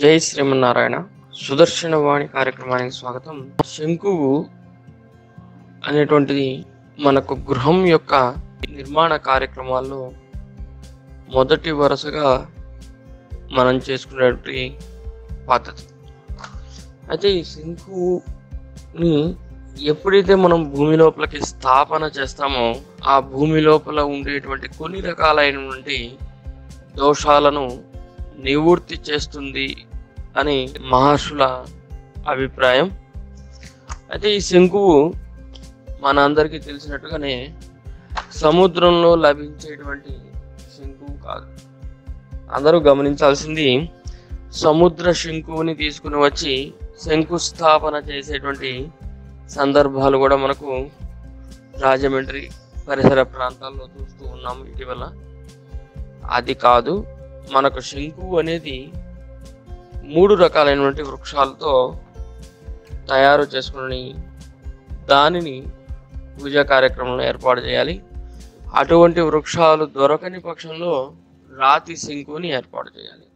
జై శ్రీమన్నారాయణ సుదర్శన వాణి కార్యక్రమానికి స్వాగతం శంకువు అనేటువంటిది మనకు గృహం యొక్క నిర్మాణ కార్యక్రమాల్లో మొదటి వరుసగా మనం చేసుకునేటువంటి పద్ధతి అయితే ఈ శంకుని ఎప్పుడైతే మనం భూమి లోపలికి స్థాపన చేస్తామో ఆ భూమి లోపల ఉండేటువంటి కొన్ని రకాలైనటువంటి దోషాలను నివృత్తి చేస్తుంది అని మహర్షుల అభిప్రాయం అయితే ఈ శంకువు మన అందరికీ తెలిసినట్టుగానే సముద్రంలో లభించేటువంటి శంకువు కాదు అందరూ గమనించాల్సింది సముద్ర శంకువుని తీసుకుని వచ్చి శంకుస్థాపన చేసేటువంటి సందర్భాలు కూడా మనకు రాజమండ్రి పరిసర ప్రాంతాల్లో చూస్తూ ఉన్నాము ఇటీవల అది కాదు మనకు శంకువు అనేది మూడు రకాలైనటువంటి వృక్షాలతో తయారు చేసుకుని దానిని పూజా కార్యక్రమంలో ఏర్పాటు చేయాలి అటువంటి వృక్షాలు దొరకని పక్షంలో రాతి శంకుని ఏర్పాటు చేయాలి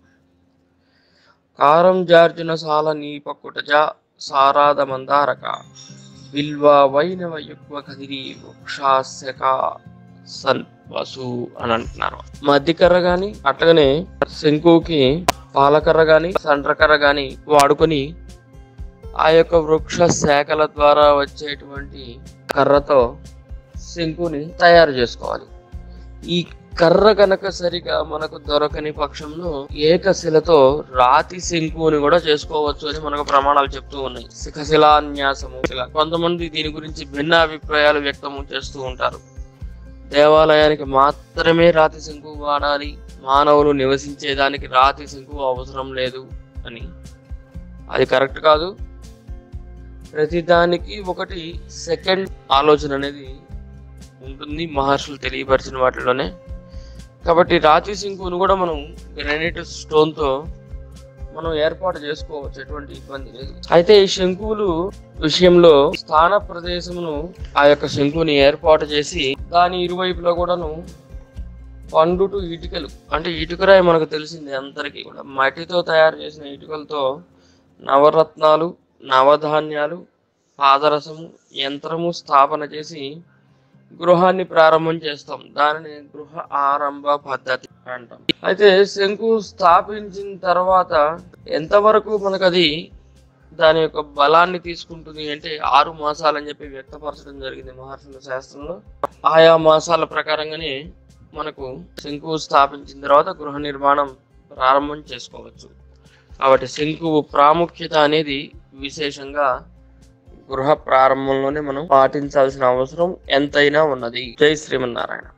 కారం జార్జున సాల నీ పక్కుటజ సారాద మందారక బిల్వ వైనవ యుగ్మ కదిరి వృక్షాస్యక సన్ వసు అని అంటున్నారు మధ్యకర్ర గాని అట్లాగనే శంకుకి పాలకర్ర గాని సండ్రకర్ర గాని వాడుకొని ఆ యొక్క వృక్ష శాఖల ద్వారా వచ్చేటువంటి కర్రతో శంకుని తయారు చేసుకోవాలి ఈ కర్ర కనుక సరిగా మనకు దొరకని పక్షంలో ఏకశిలతో రాతి శంకుని కూడా చేసుకోవచ్చు అని మనకు ప్రమాణాలు చెప్తూ ఉన్నాయి శిఖశిలాన్యాసము ఇలా కొంతమంది దీని గురించి భిన్న అభిప్రాయాలు వ్యక్తం చేస్తూ ఉంటారు దేవాలయానికి మాత్రమే రాతి శంకు వాడాలి మానవులు నివసించేదానికి రాతి శంకు అవసరం లేదు అని అది కరెక్ట్ కాదు ప్రతిదానికి ఒకటి సెకండ్ ఆలోచన అనేది ఉంటుంది మహర్షులు తెలియపరిచిన వాటిలోనే కాబట్టి రాతి శంకును కూడా మనం గ్రానైట్ స్టోన్తో మనం ఏర్పాటు చేసుకోవచ్చు ఎటువంటి ఇబ్బంది లేదు అయితే ఈ శంకువులు విషయంలో స్థాన ప్రదేశమును ఆ యొక్క శంకుని ఏర్పాటు చేసి దాని ఇరువైపులా కూడాను పండుటు ఇటుకలు అంటే ఇటుకరాయి మనకు తెలిసింది అందరికీ కూడా మట్టితో తయారు చేసిన ఇటుకలతో నవరత్నాలు నవధాన్యాలు పాదరసము యంత్రము స్థాపన చేసి గృహాన్ని ప్రారంభం చేస్తాం దానిని గృహ ఆరంభ పద్ధతి అంటాం అయితే శంకు స్థాపించిన తర్వాత ఎంతవరకు మనకు అది దాని యొక్క బలాన్ని తీసుకుంటుంది అంటే ఆరు మాసాలు అని చెప్పి వ్యక్తపరచడం జరిగింది మహర్షుల శాస్త్రంలో ఆయా మాసాల ప్రకారంగానే మనకు శంకువు స్థాపించిన తర్వాత గృహ నిర్మాణం ప్రారంభం చేసుకోవచ్చు కాబట్టి శంకువు ప్రాముఖ్యత అనేది విశేషంగా గృహ ప్రారంభంలోనే మనం పాటించాల్సిన అవసరం ఎంతైనా ఉన్నది జై శ్రీమన్నారాయణ